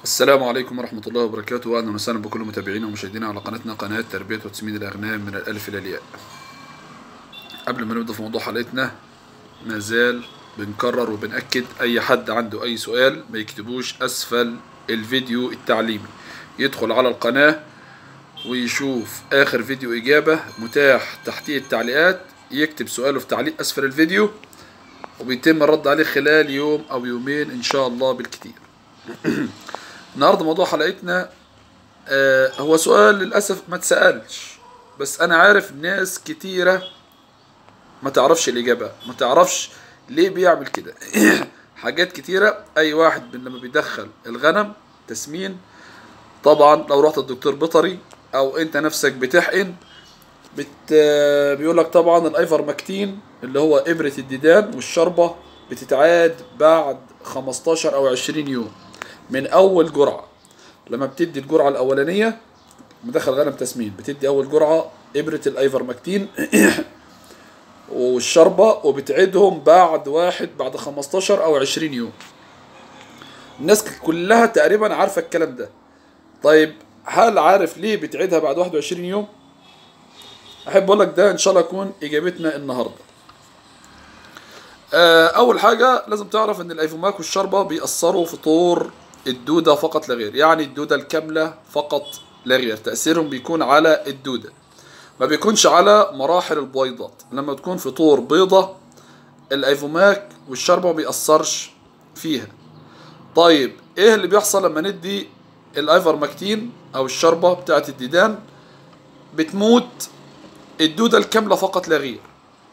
السلام عليكم ورحمة الله وبركاته وأهلا وسهلا بكل متابعينا ومشاهدينا على قناتنا قناة تربية وتسمين الأغنام من الألف إلى الياء. قبل ما نبدأ في موضوع حلقتنا ما زال بنكرر وبنأكد أي حد عنده أي سؤال ما يكتبوش أسفل الفيديو التعليمي يدخل على القناة ويشوف آخر فيديو إجابة متاح تحتيه التعليقات يكتب سؤاله في تعليق أسفل الفيديو وبيتم الرد عليه خلال يوم أو يومين إن شاء الله بالكتير. النهارده موضوع حلقتنا آه هو سؤال للاسف ما اتسالش بس انا عارف ناس كتيره ما تعرفش الاجابه ما تعرفش ليه بيعمل كده حاجات كتيره اي واحد من لما بيدخل الغنم تسمين طبعا لو رحت الدكتور بيطري او انت نفسك بتحقن بت بيقول لك طبعا الايفر ماكتين اللي هو ابره الديدان والشربه بتتعاد بعد 15 او 20 يوم من اول جرعه لما بتدي الجرعه الاولانيه مدخل غنم تسمين بتدي اول جرعه ابره الايفرمكتين والشربه وبتعيدهم بعد واحد بعد 15 او 20 يوم الناس كلها تقريبا عارفه الكلام ده طيب هل عارف ليه بتعيدها بعد 21 يوم احب اقول لك ده ان شاء الله يكون اجابتنا النهارده اول حاجه لازم تعرف ان الايفوماك والشربه بيأثروا في طور الدودة فقط لا غير يعني الدودة الكاملة فقط لا غير تأثيرهم بيكون على الدودة ما بيكونش على مراحل البويضات لما تكون في طور بيضة الايفوماك والشربة ما بيأثرش فيها طيب ايه اللي بيحصل لما ندي الايفرمكتين او الشربة بتاعت الديدان بتموت الدودة الكاملة فقط لا غير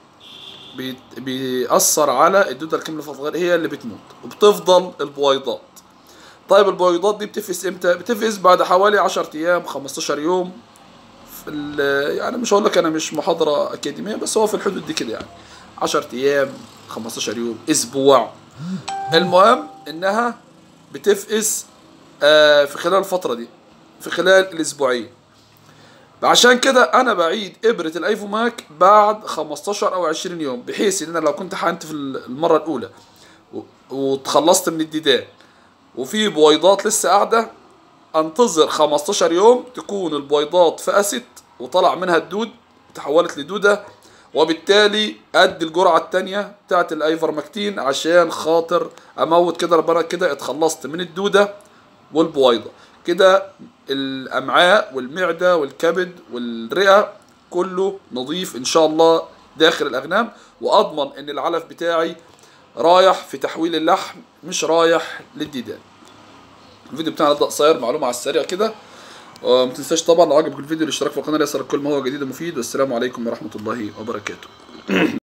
بيأثر على الدودة الكاملة فقط غير هي اللي بتموت وبتفضل البويضات طيب البويضات دي بتفقس امتى؟ بتفقس بعد حوالي 10 ايام 15 يوم في يعني مش هقول لك انا مش محاضرة اكاديمية بس هو في الحدود دي كده يعني 10 ايام 15 يوم اسبوع المهم انها بتفقس آه في خلال الفترة دي في خلال الاسبوعين عشان كده انا بعيد ابرة الايفوماك بعد 15 او 20 يوم بحيث ان انا لو كنت حقنت في المرة الاولى وتخلصت من الديدان وفي بويضات لسه قاعدة انتظر 15 يوم تكون البويضات فقست وطلع منها الدود تحولت لدودة وبالتالي ادي الجرعة التانية بتاعت الايفرمكتين عشان خاطر اموت كده ربنا كده اتخلصت من الدودة والبويضة كده الامعاء والمعدة والكبد والرئة كله نظيف ان شاء الله داخل الاغنام واضمن ان العلف بتاعي رايح في تحويل اللحم مش رايح للديدان الفيديو بتاعنا ده قصير معلومه على السريع كده وما تنساش طبعا لو عجبك الفيديو الاشتراك في القناه ليصلك كل ما هو جديد ومفيد والسلام عليكم ورحمه الله وبركاته